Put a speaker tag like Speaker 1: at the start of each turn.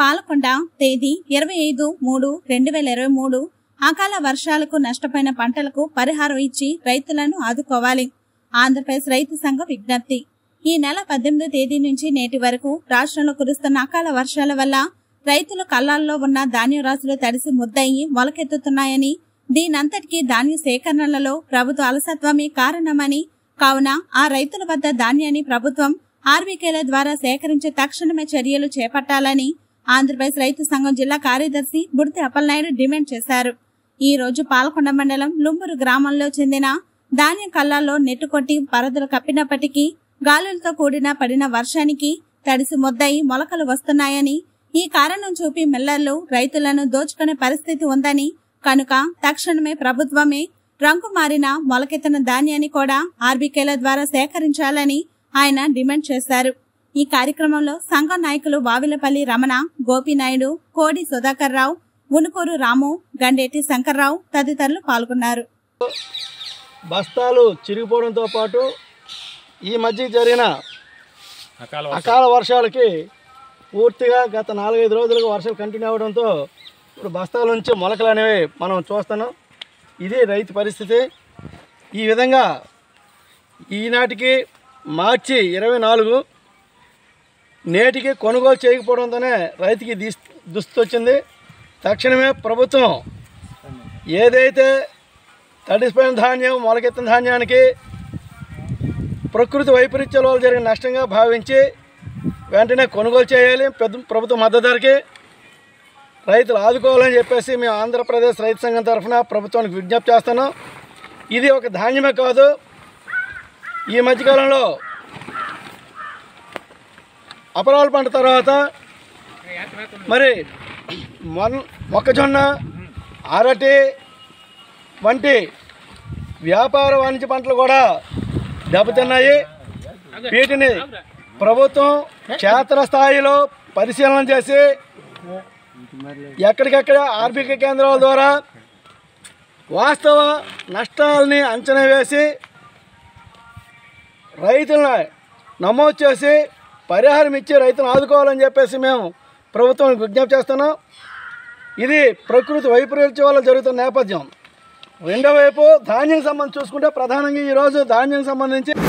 Speaker 1: పాలకొండ తేదీ ఇరవై ఐదు మూడు రెండు వేల ఇరవై మూడు అకాల వర్షాలకు నష్టపోయిన పంటలకు పరిహారం ఇచ్చి రైతులను ఆదుకోవాలి ఆంధ్రప్రదేశ్ రైతు సంఘ విజ్ఞప్తి ఈ నెల పద్దెనిమిదో తేదీ నుంచి నేటి వరకు రాష్ట్రంలో కురుస్తున్న అకాల వర్షాల వల్ల రైతులు కళ్ళాల్లో ఉన్న ధాన్యం రాశులు తడిసి ముద్దయి మొలకెత్తుతున్నాయని దీనంతటికీ ధాన్య సేకరణలలో ప్రభుత్వ అలసత్వమే కారణమని కావున ఆ రైతుల వద్ద ధాన్యాన్ని ప్రభుత్వం ఆర్బీకేల ద్వారా సేకరించే తక్షణమే చర్యలు చేపట్టాలని ఆంధ్రప్రదేశ్ రైతు సంఘం జిల్లా కార్యదర్శి బుడితి అప్పలనాయుడు డిమాండ్ చేశారు ఈ రోజు పాలకొండ మండలం లుంబురు గ్రామంలో చెందిన ధాన్యం కళ్ళాల్లో నెట్టుకొట్టి పరదలు కప్పినప్పటికీ గాలులతో కూడిన పడిన వర్షానికి తడిసి మొద్దయి మొలకలు వస్తున్నాయని ఈ కారణం చూపి మిల్లర్లు రైతులను దోచుకునే పరిస్థితి ఉందని కనుక తక్షణమే ప్రభుత్వమే రంగు మారిన మొలకెత్తిన ధాన్యాన్ని కూడా ఆర్బీకేల ద్వారా సేకరించాలని ఆయన డిమాండ్ చేశారు ఈ కార్యక్రమంలో సంఘం నాయకులు వావిలపల్లి రమణ గోపినాయుడు కోడి సుధాకర్ రావు ఉనుకూరు రాము గండేటి శంకర్రావు తదితరులు పాల్గొన్నారు
Speaker 2: బస్తాలు చిరిగిపోవడంతో పాటు ఈ మధ్య జరిగిన
Speaker 3: అకాల
Speaker 2: అకాల వర్షాలకి పూర్తిగా గత నాలుగైదు రోజులుగా వర్షాలు కంటిన్యూ అవడంతో ఇప్పుడు బస్తాల నుంచి మొలకలు అనేవి మనం చూస్తున్నాం ఇది రైతు పరిస్థితి ఈ విధంగా ఈనాటికి మార్చి ఇరవై నాలుగు నేటికి కొనుగోలు చేయకపోవడంతోనే రైతుకి దిస్ దుస్థితి వచ్చింది తక్షణమే ప్రభుత్వం ఏదైతే తడిసిపోయిన ధాన్యం మొలకెత్తిన ధాన్యానికి ప్రకృతి వైపరీత్యాల వల్ల జరిగిన నష్టంగా భావించి వెంటనే కొనుగోలు చేయాలి పెద్ద ప్రభుత్వ మద్దతు ధరకి రైతులు ఆదుకోవాలని చెప్పేసి మేము ఆంధ్రప్రదేశ్ రైతు సంఘం తరఫున ప్రభుత్వానికి విజ్ఞప్తి చేస్తున్నాం ఇది ఒక ధాన్యమే కాదు ఈ మధ్యకాలంలో అపరాల పంట తర్వాత మరి మొన్ మొక్కజొన్న అరటి వంటి వ్యాపార వాణిజ్య పంటలు కూడా దెబ్బతిన్నాయి వీటిని ప్రభుత్వం క్షేత్రస్థాయిలో పరిశీలన చేసి ఎక్కడికెక్కడ ఆర్బిక కేంద్రాల ద్వారా వాస్తవ నష్టాలని అంచనా వేసి రైతులను నమోదు చేసి పరిహారం ఇచ్చి రైతులను ఆదుకోవాలని చెప్పేసి మేము ప్రభుత్వానికి విజ్ఞప్తి చేస్తున్నాం ఇది ప్రకృతి వైపరీత్యం వల్ల జరుగుతున్న నేపథ్యం రెండో వైపు ధాన్యం సంబంధించి చూసుకుంటే ప్రధానంగా ఈరోజు ధాన్యం సంబంధించి